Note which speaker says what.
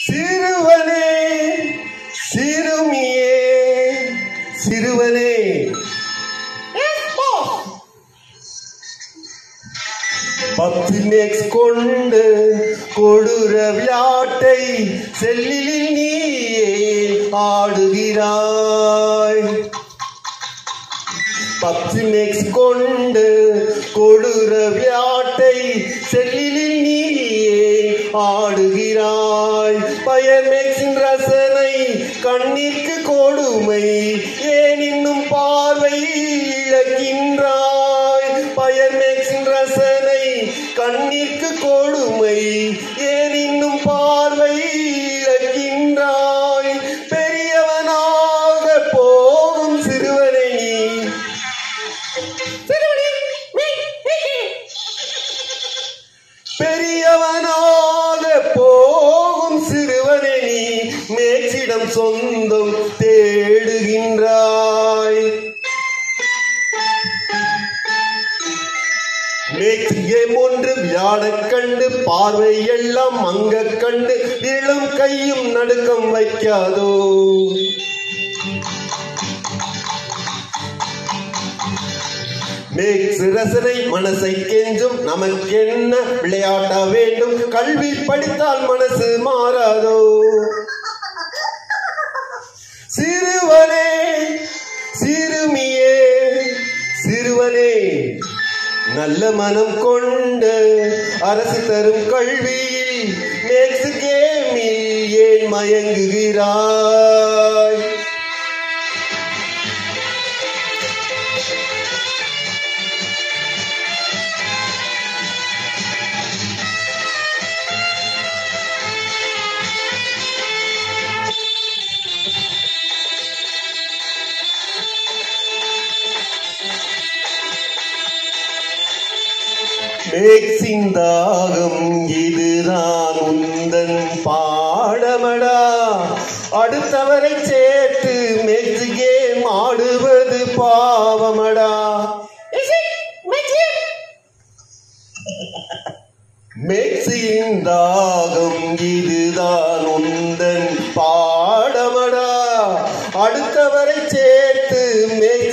Speaker 1: சிறுவனே சிறுமியே சிறுவனே பத்து நெக்ஸ் கொண்டு கொடூர விளையாட்டை செல்லில் நீயே ஆடுகிறாய் பத்து நெக்ஸ் கொண்டு கொடூர விளையாட்டை செல்லில் நீயே ஆடுகிறாய் பயமெக்ஸின் ரசனை கண்ணிற்கு கொடுமை ஏன் இன்னும் பார்வை இழக்கின்றாய் பயமெக்ஸின் ரசனை கண்ணிற்கு கொடுமை ஏன் இன்னும் பார்வை இழக்கின்றாய் பெரியவனாக போகும் சிறுவனை நீ பெரியவனாக போகும் சிறுவனை நீ மேச்சிடம் சொந்தம் தேடுகின்றாய் மேற்கேம் ஒன்று விளையாடக் கண்டு பார்வை எல்லாம் மங்க கண்டு இளம் கையும் நடுக்கம் வைக்காதோ மேக்ஸ் ரசனை மனசை கெஞ்சும் நமக்கென்ன விளையாட்ட வேண்டும் கல்வி படித்தால் மனசு மாறாதோ சிறுவனே சிறுமியே சிறுவனே நல்ல மனம் கொண்டு அரசு தரும் கல்வியில் மேக்ஸ் கேமில் ஏன் மயங்குகிறாய் மேக்ஸின் தாகம் இதுதான் உந்தன் பாடமடா அடுத்தவரை சேர்த்து மேக்ஸ் கேம் ஆடுவது பாவமடா மேக்ஸின் தாகம் இதுதான் உந்தன் பாடமடா அடுத்தவரை சேர்த்து மேக்ஸ்